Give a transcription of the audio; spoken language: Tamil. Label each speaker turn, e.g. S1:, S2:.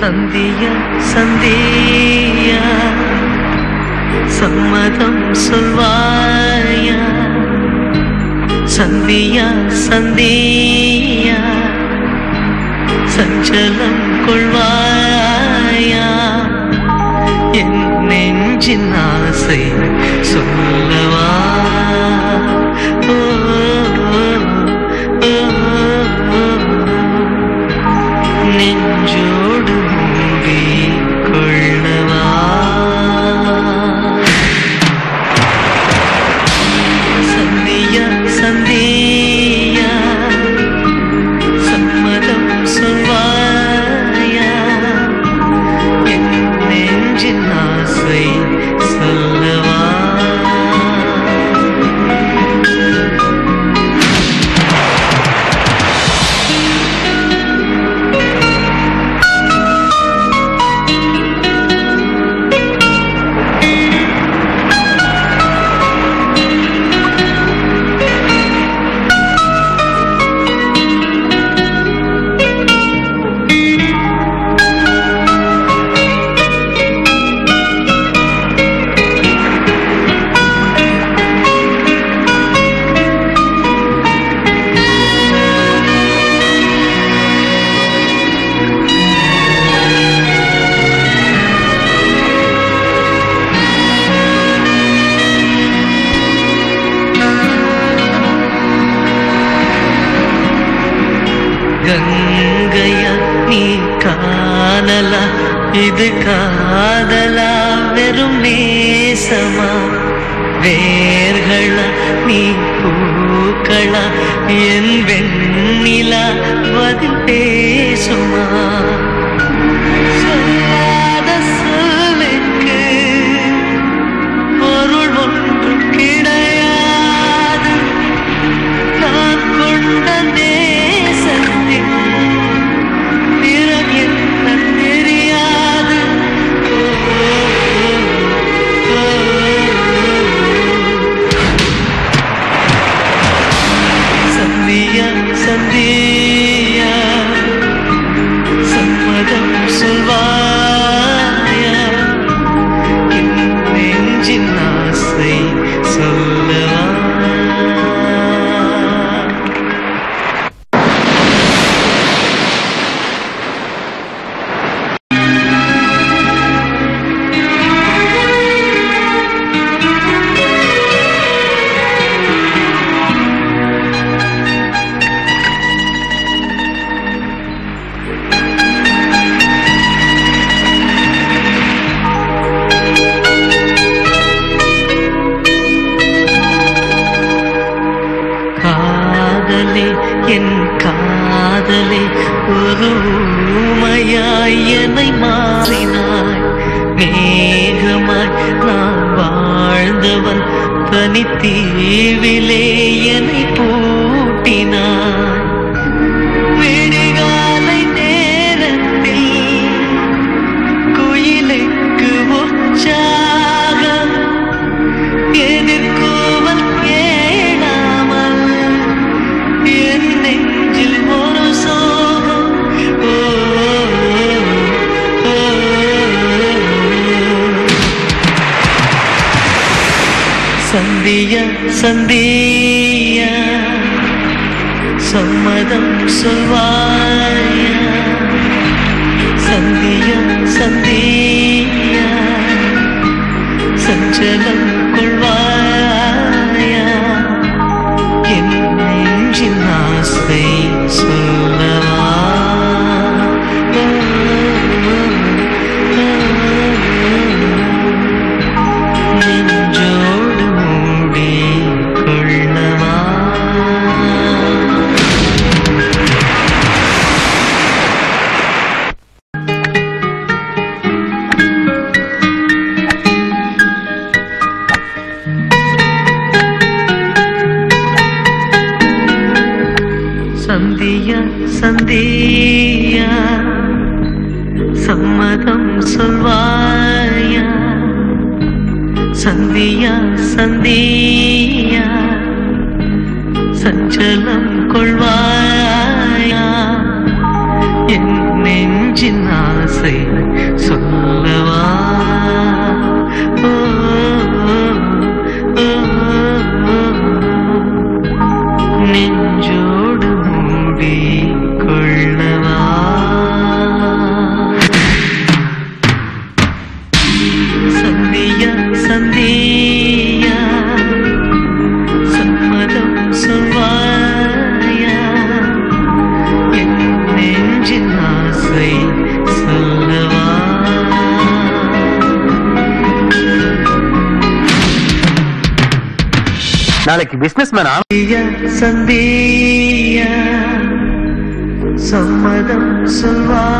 S1: சந்தியா சந்தியா சம்மதம் சொல்வாயா சந்தியா சந்தியா சஞ்சலம் கொள்வாயா என் நெஞ்சின் ஆசை சொல்லவா ஓ, ஓ, ஓ, நெஞ்சோடு மூடி கொள்ளவா சந்தியா சந்தியா சம்மதம் சொல்வாயா என் நெஞ்சின் ஆசை சொல்லவா கங்கையா நீ காணலா இது காதலா வெறும் நேசமா வேர்களா நீ பூக்களா என் வெண்ணிலா பதில் பேசுமா சொல்லாத சொல்லுக்கு பொருள் ஒன்றும் கிடையாது நான் கொண்ட நேசத்தின் நிறம் என்ன தெரியாது ஓ, ஓ, ஓ. சந்தியா சந்தியா சம்மதம் சொல்வாயா என் நெஞ்சின் ஆசை சொல்லவா காதலே என் காதலே ஒரு ஊமையாய் என்னை மாறினாய் மேகமாய் நான் வாழ்ந்தவன் தனித்தீவிலே என்னை பூட்டினாய் விடிகாலை நேரத்தில் குயிலுக்கு உற்சாகம் எதிர்கோவல் கேளாமல் என் நெஞ்சில் ஒரு சோகம் ஓ, ஓ, ஓ. சந்தியா சந்தியா சம்மதம் சொல்வாயா சந்தியா சந்தியா சஞ்சலம் கொள்வாயா என் நெஞ்சின் ஆசை சொல்லவா ஓ, ஓ, ஓ, நெஞ்சோடு மூடி கொள்ளவா சந்தியா சந்தியா சம்மதம் சொல்வாயா சந்தியா சந்தியா சஞ்சலம் கொள்வாயா என் நெஞ்ச நெஞ்சின் ஆசை சொல்லவா ஓ, ஓ, ஓ, நெஞ்சோடு மூடி கொள்ளவா சந்தியா சந்தியா சம்மதம் சொல்வாயா என் நெஞ்சின் ஆசை சொல்லவா
S2: நாளைக்கு பிசினஸ் மேன்
S1: சந்தியா சந்தியா சம்மதம் சொல்வாயா